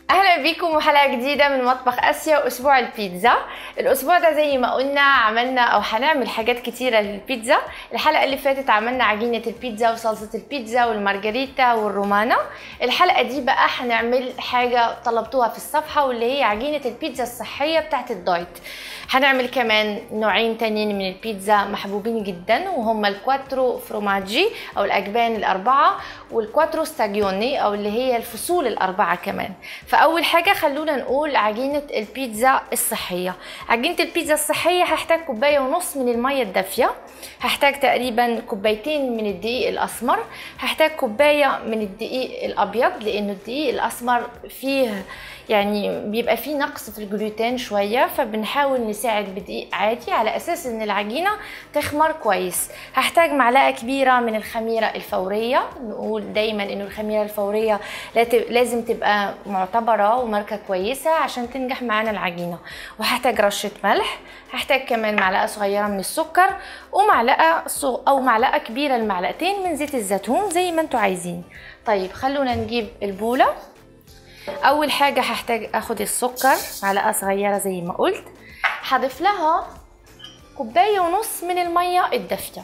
اهلا بيكم وحلقه جديده من مطبخ اسيا واسبوع البيتزا الاسبوع ده زي ما قلنا عملنا او هنعمل حاجات كتيره للبيتزا الحلقه اللي فاتت عملنا عجينه البيتزا وصلصه البيتزا والمارجريتا والرومانا الحلقه دي بقى هنعمل حاجه طلبتوها في الصفحه واللي هي عجينه البيتزا الصحيه بتاعت الدايت هنعمل كمان نوعين تانيين من البيتزا محبوبين جدا وهما الكواترو فروماجي او الاجبان الاربعه والكواترو ستاجيوني او اللي هي الفصول الاربعه كمان فاول حاجه خلونا نقول عجينه البيتزا الصحيه عجينه البيتزا الصحيه هحتاج كوبايه ونص من الميه الدافيه هحتاج تقريبا كوبايتين من الدقيق الاسمر هحتاج كوبايه من الدقيق الابيض لانه الدقيق الاسمر فيه يعني بيبقى فيه نقص في الجلوتين شويه فبنحاول نساعد بدقيق عادي على اساس ان العجينه تخمر كويس هحتاج معلقه كبيره من الخميره الفوريه نقول دايما انه الخميره الفوريه لازم تبقى معتبره وماركه كويسه عشان تنجح معانا العجينه وهحتاج رشه ملح هحتاج كمان معلقه صغيره من السكر ومعلقه او معلقه كبيره لمعلقتين من زيت الزيتون زي ما انتوا عايزين طيب خلونا نجيب البوله اول حاجه هحتاج اخد السكر معلقه صغيره زي ما قلت هضيف لها كوبايه ونص من الميه الدافيه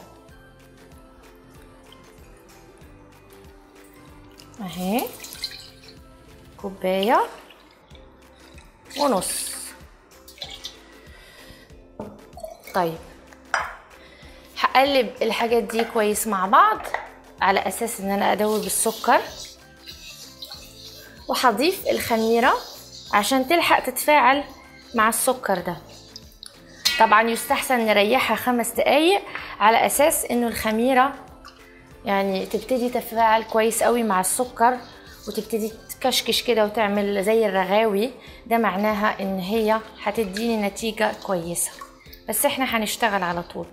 اهي كوبايه ونص طيب هقلب الحاجات دي كويس مع بعض على اساس ان انا ادوب السكر وهضيف الخميرة عشان تلحق تتفاعل مع السكر ده طبعا يستحسن نريحها خمس دقايق على اساس انه الخميرة يعني تبتدي تتفاعل كويس قوي مع السكر وتبتدي تكشكش كده وتعمل زي الرغاوي ده معناها ان هي هتديني نتيجة كويسة بس احنا هنشتغل على طول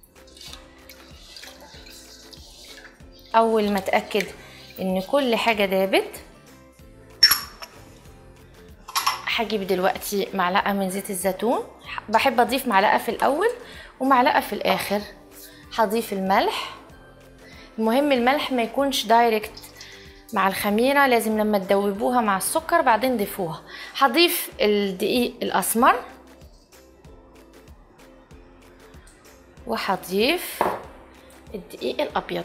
اول ما اتأكد ان كل حاجة دابت هجيب دلوقتي معلقة من زيت الزيتون بحب اضيف معلقة في الاول ومعلقة في الاخر هضيف الملح المهم الملح ما يكونش دايركت مع الخميرة لازم لما تدوبوها مع السكر بعدين ضيفوها هضيف الدقيق الاسمر وهضيف الدقيق الابيض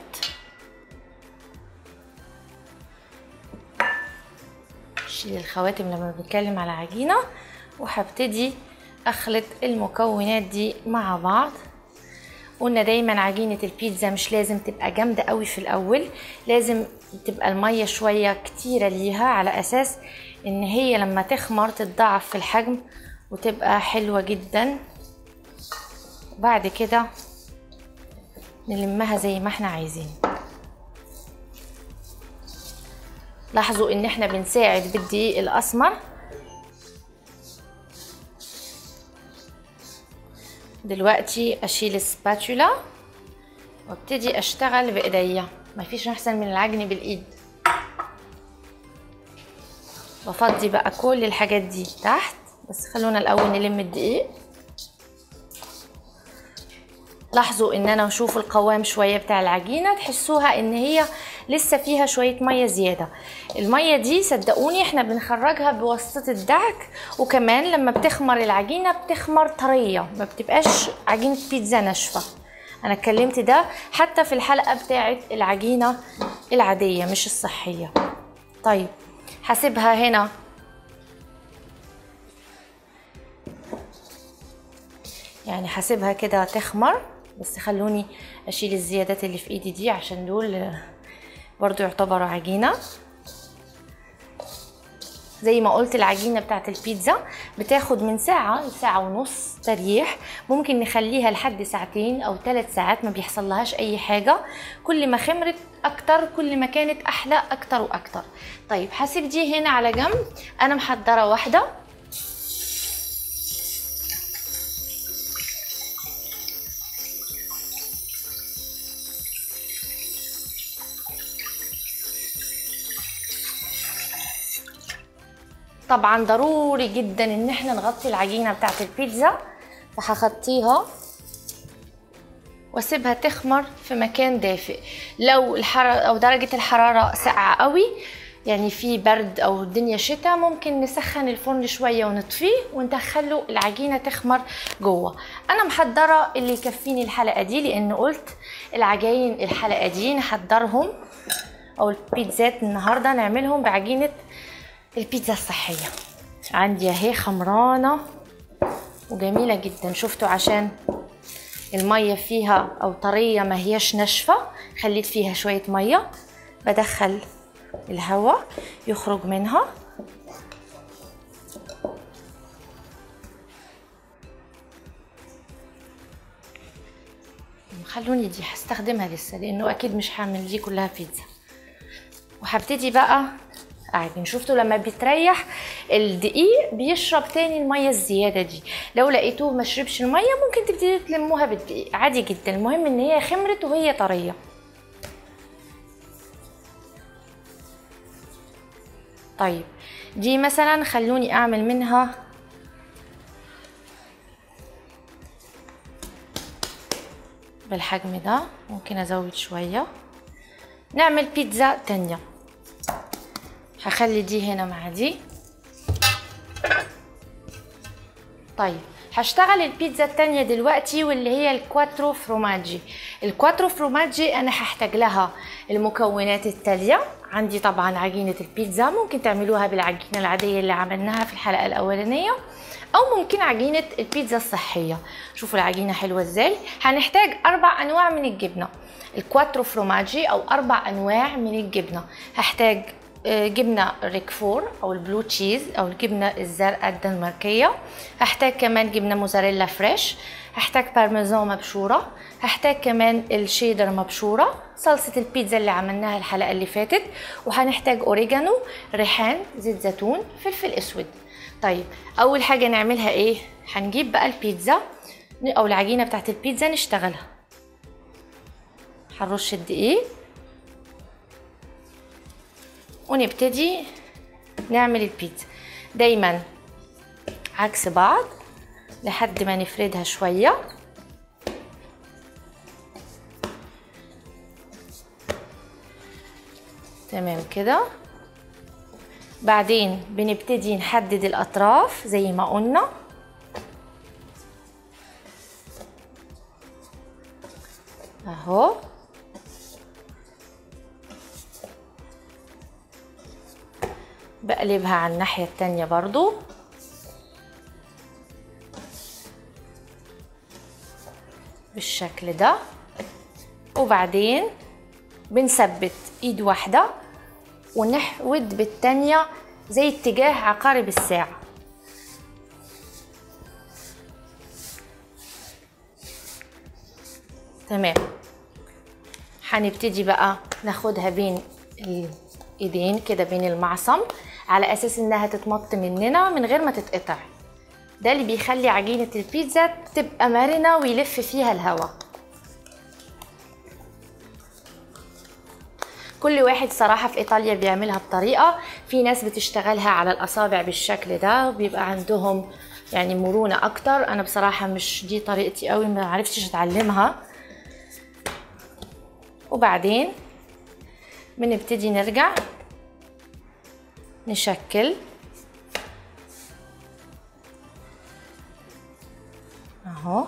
شيل الخواتم لما بنتكلم على عجينة وهبتدي اخلط المكونات دي مع بعض قلنا دايما عجينة البيتزا مش لازم تبقى جامدة قوي في الاول لازم تبقى المية شوية كتيرة ليها على اساس ان هي لما تخمر تتضاعف في الحجم وتبقى حلوة جدا بعد كده نلمها زي ما احنا عايزين لاحظوا ان احنا بنساعد بالدقيق الاسمر دلوقتي اشيل السباتولا وابتدي اشتغل بايديا مفيش احسن من العجن بالايد بفضي بقى كل الحاجات دي تحت بس خلونا الاول نلم الدقيق لاحظوا ان انا اشوف القوام شويه بتاع العجينه تحسوها ان هي لسه فيها شويه ميه زياده الميه دي صدقوني احنا بنخرجها بواسطه الدعك وكمان لما بتخمر العجينه بتخمر طريه ما بتبقاش عجينه بيتزا ناشفه انا اتكلمت ده حتى في الحلقه بتاعه العجينه العاديه مش الصحيه طيب هسيبها هنا يعني هسيبها كده تخمر بس خلوني اشيل الزيادات اللي في ايدي دي عشان دول برضو يعتبروا عجينة زي ما قلت العجينة بتاعت البيتزا بتاخد من ساعة لساعة ونص تريح ممكن نخليها لحد ساعتين او ثلاث ساعات ما بيحصل لهاش اي حاجة كل ما خمرت اكتر كل ما كانت احلى اكتر واكتر طيب هسيب دي هنا على جنب انا محضرة واحدة طبعا ضروري جدا ان احنا نغطي العجينه بتاعت البيتزا فهغطيها واسيبها تخمر في مكان دافئ لو الحرارة او درجة الحرارة ساقعة قوي يعني في برد او الدنيا شتاء ممكن نسخن الفرن شويه ونطفيه وندخله العجينه تخمر جوه انا محضره اللي يكفيني الحلقه دي لان قلت العجاين الحلقه دي نحضرهم او البيتزات النهارده نعملهم بعجينه البيتزا الصحيه عندي اهي خمرانه وجميله جدا شفتوا عشان الميه فيها او طريه ما هيش ناشفه خليت فيها شويه ميه بدخل الهواء يخرج منها خلوني دي هستخدمها لسه لانه اكيد مش هعمل دي كلها بيتزا وهبتدي بقى اعجن شفتوا لما بيتريح الدقيق بيشرب تاني الميه الزياده دي لو لقيتوه ما شربش الميه ممكن تبتدي تلموها بالدقيق عادي جدا المهم ان هي خمرت وهي طريه طيب دي مثلا خلوني اعمل منها بالحجم ده ممكن ازود شوية نعمل بيتزا تانية هخلي دي هنا مع دي طيب هشتغل البيتزا التانية دلوقتي واللي هي الكواترو فروماجي الكواترو فروماجي انا هحتاج لها المكونات التالية عندي طبعا عجينة البيتزا ممكن تعملوها بالعجينة العادية اللي عملناها في الحلقة الأولانية أو ممكن عجينة البيتزا الصحية شوفوا العجينة حلوة ازاي هنحتاج أربع أنواع من الجبنة الكواترو فروماجي أو أربع أنواع من الجبنة هحتاج جبنه ريكفور او البلو تشيز او الجبنه الزرقاء الدنماركيه هحتاج كمان جبنه موزاريلا فريش هحتاج بارميزان مبشوره هحتاج كمان الشيدر مبشوره صلصه البيتزا اللي عملناها الحلقه اللي فاتت وهنحتاج اوريجانو ريحان زيت زيتون فلفل اسود طيب اول حاجه نعملها ايه هنجيب بقى البيتزا او العجينه بتاعت البيتزا نشتغلها هنرش الدقيق ونبتدي نعمل البيتزا دايما عكس بعض لحد ما نفردها شوية تمام كده بعدين بنبتدي نحدد الأطراف زي ما قلنا اهو بقلبها على الناحية التانية برضو بالشكل ده وبعدين بنثبت ايد واحدة ونحود بالتانية زي اتجاه عقارب الساعة تمام هنبتدي بقى ناخدها بين الايدين كده بين المعصم على اساس انها تتمط مننا من غير ما تتقطع ده اللي بيخلي عجينة البيتزا تبقى مرنة ويلف فيها الهواء كل واحد صراحة في إيطاليا بيعملها بطريقة في ناس بتشتغلها على الأصابع بالشكل ده وبيبقى عندهم يعني مرونة أكتر أنا بصراحة مش دي طريقتي قوي ما عرفتش أتعلمها وبعدين بنبتدي نرجع نشكل اهو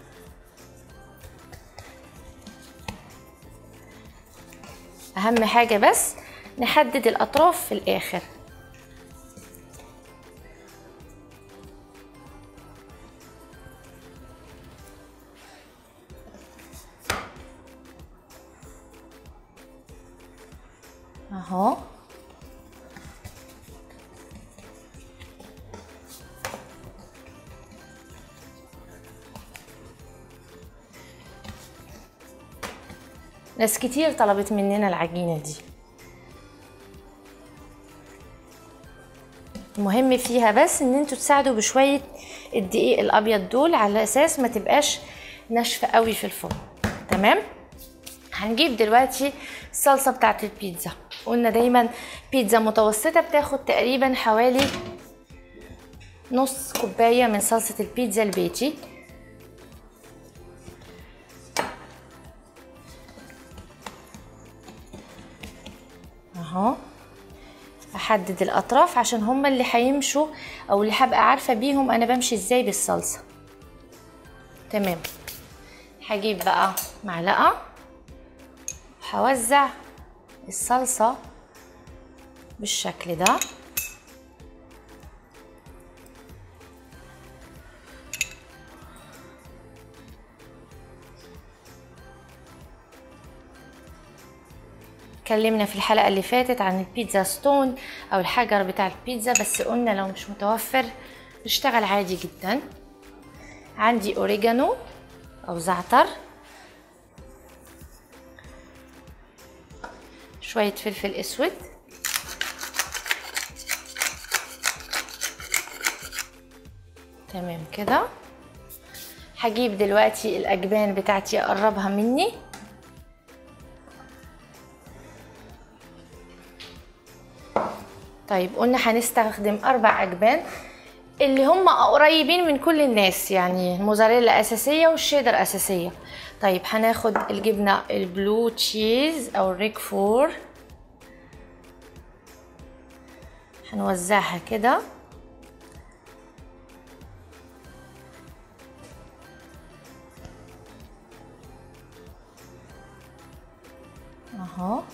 اهم حاجه بس نحدد الاطراف في الاخر اهو ناس كتير طلبت مننا العجينة دي المهم فيها بس ان انتوا تساعدوا بشوية الدقيق الابيض دول على اساس ما تبقاش ناشفة قوي في الفرن تمام هنجيب دلوقتي الصلصة بتاعت البيتزا قلنا دايما بيتزا متوسطة بتاخد تقريبا حوالي نص كوباية من صلصة البيتزا البيتي اهو حدد الاطراف عشان هم اللي حيمشوا او اللي هبقى عارفه بيهم انا بمشي ازاي بالصلصه تمام هجيب بقى معلقه هوزع الصلصه بالشكل ده اتكلمنا في الحلقة اللي فاتت عن البيتزا ستون أو الحجر بتاع البيتزا بس قلنا لو مش متوفر بيشتغل عادي جدا عندي أوريجانو أو زعتر شوية فلفل أسود تمام كده هجيب دلوقتي الأجبان بتاعتي أقربها مني طيب قلنا هنستخدم اربع اجبان اللي هم قريبين من كل الناس يعني الموزاريلا اساسيه والشيدر اساسيه طيب هناخد الجبنه البلو تشيز او الريك فور هنوزعها كده اهو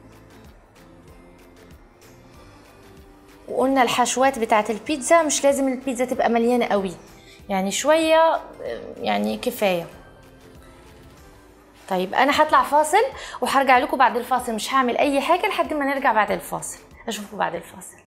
وقلنا الحشوات بتاعه البيتزا مش لازم البيتزا تبقى مليانه قوي يعني شويه يعني كفايه طيب انا هطلع فاصل وهرجع لكم بعد الفاصل مش هعمل اي حاجه لحد ما نرجع بعد الفاصل اشوفكم بعد الفاصل